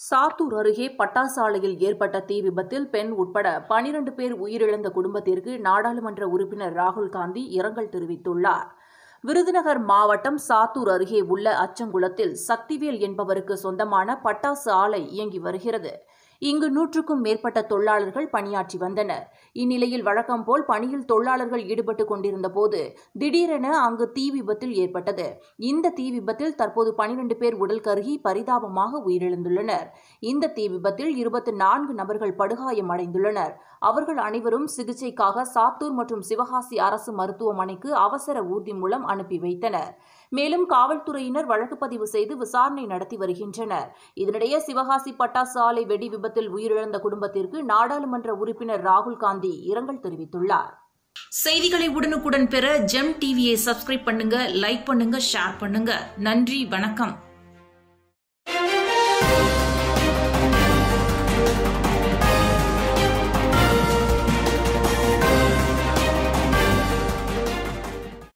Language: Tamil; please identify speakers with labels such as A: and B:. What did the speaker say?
A: சாத்தூர் அருகே பட்டாசாலையில் ஏற்பட்ட தீ விபத்தில் பெண் உட்பட பனிரண்டு பேர் உயிரிழந்த குடும்பத்திற்கு நாடாளுமன்ற உறுப்பினர் ராகுல் காந்தி இரங்கல் தெரிவித்துள்ளார் விருதுநகர் மாவட்டம் சாத்தூர் அருகே உள்ள அச்சங்குளத்தில் சக்திவேல் என்பவருக்கு சொந்தமான பட்டாசு ஆலை இயங்கி வருகிறது இங்கு நூற்றுக்கும் மேற்பட்ட தொழிலாளர்கள் பணியாற்றி வந்தனர் இந்நிலையில் வழக்கம் போல் பணியில் தொழிலாளர்கள் ஈடுபட்டுக் கொண்டிருந்த போது திடீரென அங்கு தீ விபத்தில் ஏற்பட்டது இந்த தீ விபத்தில் தற்போது பனிரண்டு பேர் உடல் கருகி பரிதாபமாக உயிரிழந்துள்ளனர் இந்த தீ விபத்தில் இருபத்தி நான்கு நபர்கள் படுகாயமடைந்துள்ளனர் அவர்கள் அனைவரும் சிகிச்சைக்காக சாத்தூர் மற்றும் சிவகாசி அரசு மருத்துவமனைக்கு அவசர ஊர்தி மூலம் அனுப்பி வைத்தனர் மேலும் காவல்துறையினர் வழக்கு பதிவு செய்து விசாரணை நடத்தி வருகின்றனர் இதனிடையே சிவகாசி பட்டாசு ஆலை வெடி விபத்தில் உயிரிழந்த குடும்பத்திற்கு நாடாளுமன்ற உறுப்பினர் ராகுல் காந்தி இரங்கல் தெரிவித்துள்ளார் செய்திகளை உடனுக்குடன் பெற ஜெம் டிவியை சப்ஸ்கிரைப் பண்ணுங்க லைக் பண்ணுங்க ஷேர் பண்ணுங்க நன்றி வணக்கம்